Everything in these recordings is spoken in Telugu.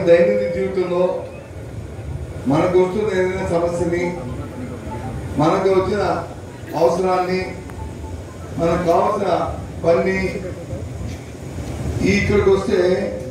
దైనందిన జీవితంలో మనకు వస్తున్న ఏదైనా సమస్యని మనకు వచ్చిన అవసరాన్ని మనకు కావాల్సిన పని ఈ ఇక్కడికి వస్తే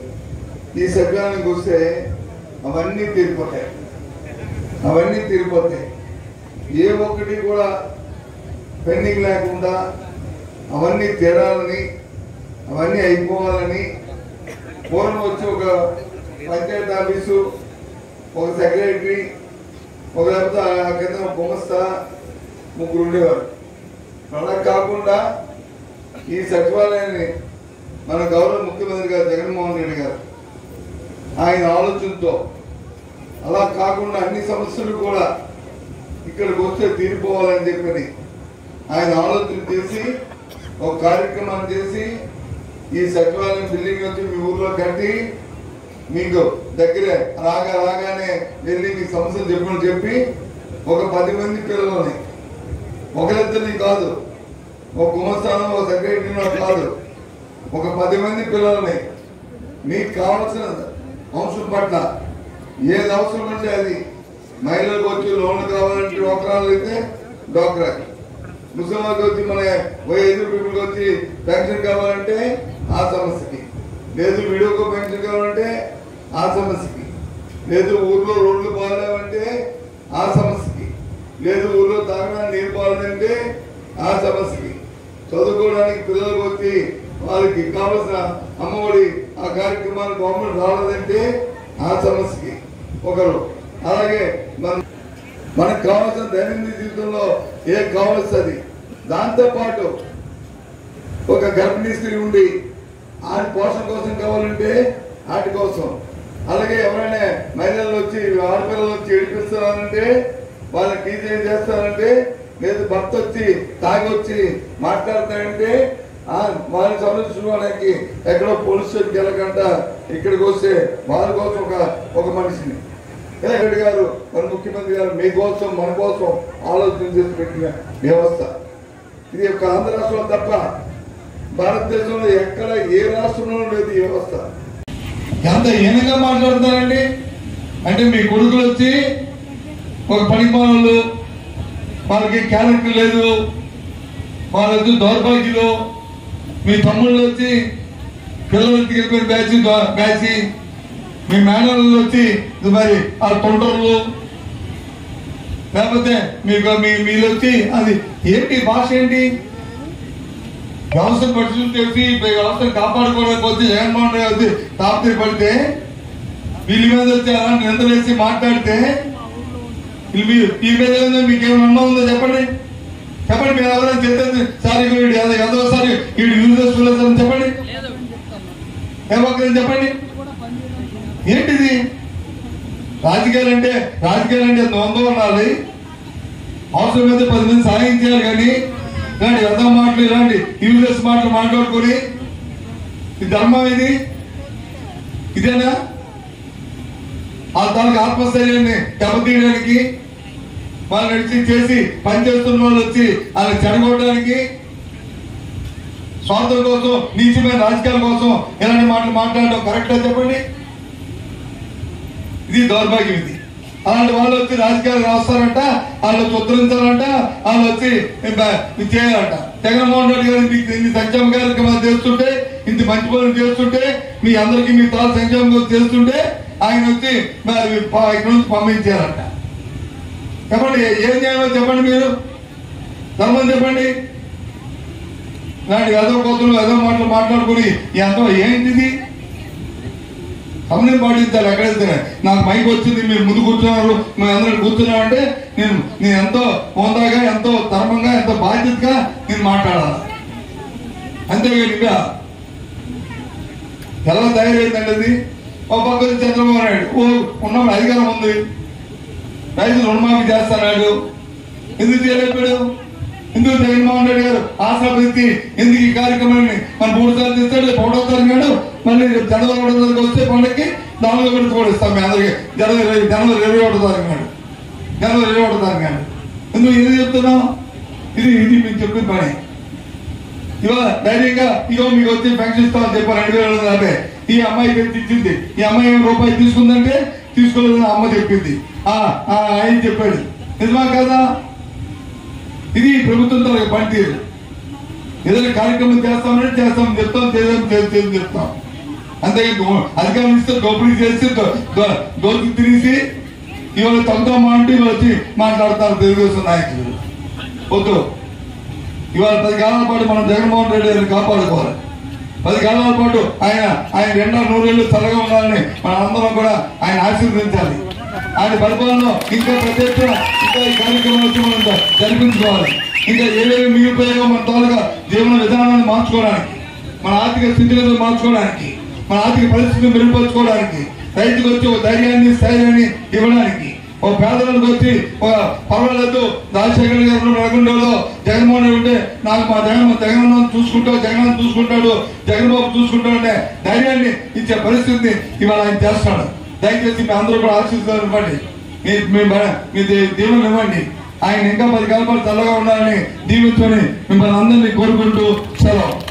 ఈ సభ్యానికి వస్తే అవన్నీ తీరిపోతాయి అవన్నీ తీరిపోతాయి ఏ ఒక్కటి కూడా పెండింగ్ లేకుండా అవన్నీ తీరాలని అవన్నీ అయిపోవాలని పూర్వం వచ్చి ఒక పంచాయతీ ఆఫీసు ఒక సెక్రటరీ ఒక లేకపోతే ఆ కింద ఒక గుమస్తా ముగ్గురు ఉండేవారు అలా కాకుండా ఈ సచివాలయాన్ని మన గౌరవ ముఖ్యమంత్రి గారు జగన్మోహన్ రెడ్డి గారు ఆయన ఆలోచనతో అలా కాకుండా అన్ని సమస్యలు కూడా ఇక్కడికి వస్తే తీరిపోవాలని చెప్పని ఆయన ఆలోచన చేసి ఒక కార్యక్రమాన్ని చేసి ఈ సచివాలయం బిల్డింగ్ వచ్చి మీ ఊర్లో కట్టి మీకు దగ్గరే రాగా రాగానే వెళ్ళి మీ సమస్యలు చెప్పని చెప్పి ఒక పది మంది పిల్లలని ఒకరిద్దరిని కాదు ఒక గుమస్థానం ఒక సెక్రటరీనో కాదు ఒక పది మంది పిల్లలని మీకు కావాల్సిన అంశం పట్ల ఏది అవసరం అంటే అది మహిళలకు వచ్చి లోన్లు కావాలంటే డోక్రాలు అయితే డోక్రా ముసలికి వచ్చి మన వయసు పీపుల్కి వచ్చి పెన్షన్ కావాలంటే ఆ సమస్యకి లేదు వీడియోకో పెన్షన్ కావాలంటే ఆ సమస్యకి లేదు ఊర్లో రోడ్లు బాగాలేవంటే ఆ సమస్యకి లేదు ఊర్లో తాగడానికి నీరు బాగాలంటే ఆ సమస్యకి చదువుకోవడానికి పిల్లలకు వచ్చి వాళ్ళకి కావలసిన అమ్మఒడి ఆ కార్యక్రమాలు గవర్నమెంట్ రాలేదంటే ఆ సమస్యకి ఒకరు అలాగే మన మనకు కావాల్సిన దైనందిన జీవితంలో ఏం కావాల్సింది దాంతో పాటు ఒక గర్భిణీ స్త్రీ ఉండి ఆడి పోషణ కోసం కావాలంటే వాటి కోసం అలాగే ఎవరైనా మహిళలు వచ్చి ఆడపిల్లలు వచ్చి ఏడిపిస్తున్నారంటే వాళ్ళకి టీచర్ చేస్తారంటే లేదు భర్త వచ్చి తాగి వచ్చి మాట్లాడతాడంటే ఆ వాళ్ళని సంరక్షించుకోవడానికి ఎక్కడో పోలీస్ స్టేషన్కి వెళ్ళకుండా ఇక్కడికి వస్తే వాళ్ళ కోసం ఒక ఒక మనిషిని రెడ్డి గారు మన ముఖ్యమంత్రి గారు మీకోసం మన కోసం ఆలోచన చేసి పెట్టిన వ్యవస్థ ఇది ఒక ఆంధ్ర రాష్ట్రంలో తప్ప భారతదేశంలో ఎక్కడ ఏ రాష్ట్రంలో లేదు ఈ వ్యవస్థ ఎంత హీనంగా మాట్లాడుతున్నారండి అంటే మీ కొడుకులు వచ్చి ఒక పనిమానులు వాళ్ళకి క్యారెక్టర్ లేదు వాళ్ళకి దౌర్భాగ్యులు మీ తమ్ముళ్ళు వచ్చి పిల్లలు తీసుకొని బ్యాచ్ బ్యాచ్ మీ మేనలు వచ్చి ఇది మరి ఆ తొండర్లు లేకపోతే మీకు మీ మీరు వచ్చి అది ఏంటి భాష ఏంటి వ్యవస్థను పరిశీలన చేసి ఈ వ్యవస్థను కాపాడుకోవడానికి వచ్చి జగన్మోహన్ రెడ్డి వచ్చి తాపత్రి పడితే వీళ్ళ మీద వచ్చి అలాంటి నిందలేసి మాట్లాడితే వీళ్ళు మీ- వీళ్ళ మీద ఏమైనా మీకు ఏమైనా అన్నం ఉందో చెప్పండి చెప్పండి మీరు ఎవరైనా చెప్తే సార్ వీడు ఏదో- ఏదో సారి వీడు యూజ్ చేసుకున్నారు చెప్పండి ఏమొక్కరు చెప్పండి ఏంటిది రాజకీయాలు అంటే రాజకీయాలు అంటే నొందో ఉండాలి అవసరం అయితే పది మంది సాయం చేయాలి కానీ ఇలాంటి వ్యర్థ మాటలు ఇలాంటి యూజ్లెస్ మాటలు మాట్లాడుకొని ఇది ధర్మం ఇది ఇదేనా ఆ తనకు ఆత్మస్థైర్యాన్ని దెబ్బతీయడానికి వాళ్ళు నడిచి చేసి పనిచేస్తున్న వాళ్ళు వచ్చి వాళ్ళని చెడగొట్టడానికి స్వార్థం కోసం నీచమైన రాజకీయాల కోసం ఇలాంటి మాటలు మాట్లాడడం కరెక్టా చెప్పండి ఇది దౌర్భాగ్యం ఇది అలాంటి వాళ్ళు వచ్చి రాజకీయాలు రాస్తారంట వాళ్ళు వచ్చి ఉత్తరించాలంట వాళ్ళు వచ్చి బ- ఇది చేయాలంట జగన్మోహన్ రెడ్డి గారు మీకు ఇన్ని సంక్షేమ కార్యక్రమాలు చేస్తుంటే ఇంత మంచి పనులు చేస్తుంటే మీ అందరికి మీ తాను సంక్షేమం చేస్తుంటే ఆయన వచ్చి మరి ప- ఇక్కడ నుంచి పంపించారంట చెప్పండి ఏం చేయాలో చెప్పండి మీరు ధర్మం చెప్పండి ఇలాంటి ఏదో కోతులు ఏదో మాటలు మాట్లాడుకుని ఎంతో ఏంటిది సమయం పాటించాలి ఎక్కడైతే నాకు మైక్ వచ్చింది మీరు ముందు కూర్చున్నారు మేము అందరం కూర్చున్నాం అంటే నేను నేను ఎంతో హోందాగా ఎంతో ధర్మంగా ఎంతో బాధ్యతగా నేను మాట్లాడాలి అంతేగాని ఇంకా ఎలా తయారైందండి అది ఒక పక్క నుంచి చంద్రబాబు నాయుడు ఓ ఉన్నప్పుడు అధికారం ఉంది రైతు రుణమాఫీ చేస్తాడు ఎందుకు చేయలేపాడు ఎందుకు జగన్మోహన్ రెడ్డి గారు ఆశాపెత్తి ఎందుకు ఈ కార్యక్రమాన్ని మన మూడు సార్లు తెస్తాడు ఒకటో తారీఖు మళ్ళీ రేపు జనవరి ఒకటో తారీఖు వస్తే పండక్కి నాలుగో విడత కూడా ఇస్తాం మీ అందరికి జనవరి ఇరవై- జనవరి ఇరవై ఒకటో తారీఖు నాడు జనవరి ఇరవై ఒకటో తారీఖు నాడు ఎందుకు ఇది చెప్తున్నాం ఇది ఇది మీకు చెప్పిన పని ఇవాళ ధైర్యంగా ఇగో మీకు వచ్చి పెన్షన్ ఇస్తామని చెప్పారు రెండు వేల నలభై ఈ అమ్మాయి తెచ్చి ఇచ్చింది ఈ అమ్మాయి ఏం రూపాయి తీసుకుందంటే తీసుకోలేదని అమ్మ చెప్పింది ఆ ఆ, ఆయన చెప్పాడు నిజమా కదా ఇది ప్రభుత్వం తరగతి పనితీరు ఏదైనా కార్యక్రమం చేస్తామంటే చేస్తాం చెప్తాం చేద్దాం చేస్తాం చెప్తాం అంతేగా అధికారం ఇస్తే దోపిడీ చేసి దో- దో- దోచుకు తిరిగి ఇవాళ తమతో అంటే ఇవాళ వచ్చి మాట్లాడతారు తెలుగుదేశం నాయకులు వద్దు ఇవాళ పది కాలాల పాటు మనం జగన్మోహన్ రెడ్డి గారిని కాపాడుకోవాలి పది కాలాల పాటు ఆయన ఆయన రెండో నూరేళ్ళు చల్లగా ఉండాలని మన అందరం కూడా ఆయన ఆశీర్వదించాలి ఆయన పరిపాలనలో ఇంకా పెద్ద ఎత్తున ఇంకా ఈ కార్యక్రమం వచ్చి మనం జ- జరిపించుకోవాలి ఇంకా ఏవేవి మిగిలిపోయాయో మన తాలూకా జీవన విధానాన్ని మార్చుకోవడానికి మన ఆర్థిక స్థితిగతులు మార్చుకోవడానికి మన ఆర్థిక పరిస్థితిని మెరుగుపరచుకోవడానికి రైతుకు వచ్చి ఒక ధైర్యాన్ని స్థైర్యాన్ని ఇవ్వడానికి ఓ పేదలకు వచ్చి ఒక పర్వాలేదు రాజశేఖర్ గారు నల్గొండలో జగన్మోహన్ రెడ్డి ఉంటే నాకు మా జగన్ జగన్ చూసుకుంటావు జగన్ చూసుకుంటాడు జగన్ బాబు చూసుకుంటాడు అంటే ధైర్యాన్ని ఇచ్చే పరిస్థితిని ఇవాళ ఆయన చేస్తాడు దయచేసి మీ అందరూ కూడా ఆశీస్సులు ఇవ్వండి మీ మీ బ- మీ దీ- దీవెనలు ఇవ్వండి ఆయన ఇంకా పది కాలం పాటు చల్లగా ఉండాలని దీవించుకొని మిమ్మల్ని అందరినీ కోరుకుంటూ సెలవు